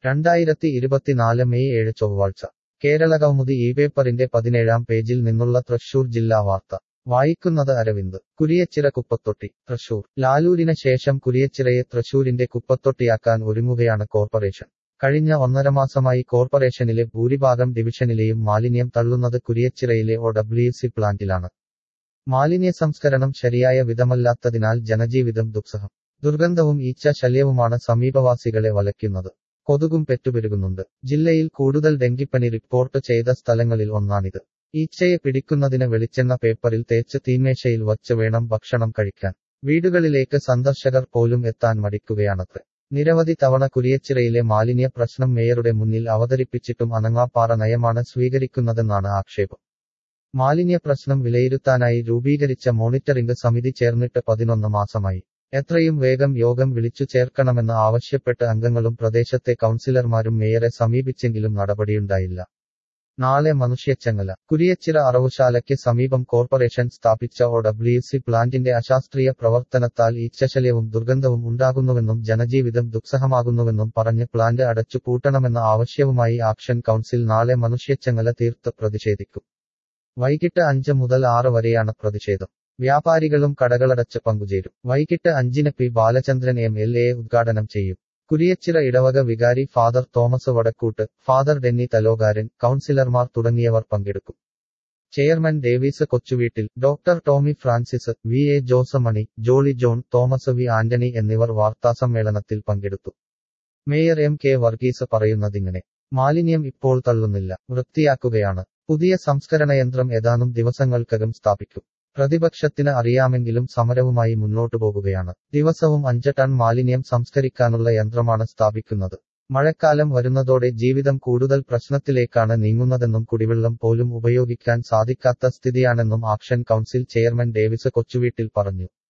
രണ്ടായിരത്തി ഇരുപത്തിനാല് മെയ് ഏഴ് ചൊവ്വാഴ്ച കേരളകൗമുദി ഈ പേപ്പറിന്റെ പതിനേഴാം പേജിൽ നിന്നുള്ള തൃശൂർ ജില്ലാ വാർത്ത വായിക്കുന്നത് അരവിന്ദ് കുരിയച്ചിറ കുപ്പത്തൊട്ടി തൃശൂർ ലാലൂരിന് ശേഷം കുരിയച്ചിറയെ തൃശൂരിന്റെ കുപ്പത്തൊട്ടിയാക്കാൻ ഒരുങ്ങുകയാണ് കോർപ്പറേഷൻ കഴിഞ്ഞ ഒന്നര മാസമായി കോർപ്പറേഷനിലെ ഭൂരിഭാഗം ഡിവിഷനിലെയും മാലിന്യം തള്ളുന്നത് കുരിയച്ചിറയിലെ ഒ ഡബ്ല്യു സി പ്ലാന്റിലാണ് മാലിന്യ സംസ്കരണം ശരിയായ വിധമല്ലാത്തതിനാൽ ജനജീവിതം ദുസ്സഹം ദുർഗന്ധവും ഈച്ച ശല്യവുമാണ് സമീപവാസികളെ വലയ്ക്കുന്നത് കൊതുകും പെറ്റുപെരുകുന്നുണ്ട് ജില്ലയിൽ കൂടുതൽ ഡെങ്കിപ്പനി റിപ്പോർട്ട് ചെയ്ത സ്ഥലങ്ങളിൽ ഒന്നാണിത് ഈച്ചയെ പിടിക്കുന്നതിന് വെളിച്ചെണ്ണ പേപ്പറിൽ തേച്ച് തീന്മേശയിൽ വച്ച് വേണം ഭക്ഷണം കഴിക്കാൻ വീടുകളിലേക്ക് സന്ദർശകർ പോലും എത്താൻ മടിക്കുകയാണത്രേ നിരവധി തവണ കുരിയച്ചിറയിലെ മാലിന്യ പ്രശ്നം മേയറുടെ മുന്നിൽ അവതരിപ്പിച്ചിട്ടും അനങ്ങാപ്പാറ നയമാണ് സ്വീകരിക്കുന്നതെന്നാണ് ആക്ഷേപം മാലിന്യ പ്രശ്നം വിലയിരുത്താനായി രൂപീകരിച്ച മോണിറ്ററിംഗ് സമിതി ചേർന്നിട്ട് പതിനൊന്ന് മാസമായി എത്രയും വേഗം യോഗം വിളിച്ചു ചേർക്കണമെന്ന് ആവശ്യപ്പെട്ട് അംഗങ്ങളും പ്രദേശത്തെ കൗൺസിലർമാരും മേയറെ സമീപിച്ചെങ്കിലും നടപടിയുണ്ടായില്ല നാളെ മനുഷ്യച്ചങ്ങല കുരിയച്ചിറ അറവുശാലയ്ക്ക് സമീപം കോർപ്പറേഷൻ സ്ഥാപിച്ച ഒ ഡബ്ല്യു സി പ്ലാന്റിന്റെ അശാസ്ത്രീയ പ്രവർത്തനത്താൽ ഈച്ചശല്യവും ദുർഗന്ധവും ഉണ്ടാകുന്നുവെന്നും ജനജീവിതം ദുസ്സഹമാകുന്നുവെന്നും പറഞ്ഞ് പ്ലാന്റ് അടച്ചു പൂട്ടണമെന്ന ആവശ്യവുമായി ആക്ഷൻ കൗൺസിൽ നാളെ മനുഷ്യച്ചങ്ങല തീർത്ത് പ്രതിഷേധിക്കും വൈകിട്ട് അഞ്ച് മുതൽ ആറ് വരെയാണ് പ്രതിഷേധം വ്യാപാരികളും കടകളടച്ച് പങ്കുചേരും വൈകിട്ട് അഞ്ചിന് P Balachandran M L A ഉദ്ഘാടനം ചെയ്യും കുരിയച്ചിറ ഇടവക വികാരി father Thomas Vadakkoot father Denny Thalokaran കൗൺസിലർമാർ തുടങ്ങിയവർ പങ്കെടുക്കും chairman Davis Kochuveettil doctor Tommy Francis V A Josamani Jolly John Thomas V Antony എന്നിവർ വാർത്താസമ്മേളനത്തിൽ പങ്കെടുത്തു മേയർ എം കെ വർഗീസ് പറയുന്നതിങ്ങനെ മാലിന്യം ഇപ്പോൾ തള്ളുന്നില്ല വൃത്തിയാക്കുകയാണ് പുതിയ സംസ്കരണ യന്ത്രം ഏതാനും ദിവസങ്ങൾക്കകം സ്ഥാപിക്കും പ്രതിപക്ഷത്തിന് അറിയാമെങ്കിലും സമരവുമായി മുന്നോട്ടു പോകുകയാണ് ദിവസവും അഞ്ച് ടൺ മാലിന്യം സംസ്കരിക്കാനുള്ള യന്ത്രമാണ് സ്ഥാപിക്കുന്നത് മഴക്കാലം വരുന്നതോടെ ജീവിതം കൂടുതൽ പ്രശ്നത്തിലേക്കാണ് നീങ്ങുന്നതെന്നും കുടിവെള്ളം പോലും ഉപയോഗിക്കാൻ സാധിക്കാത്ത സ്ഥിതിയാണെന്നും action council chairman Davis Kochuveettil പറഞ്ഞു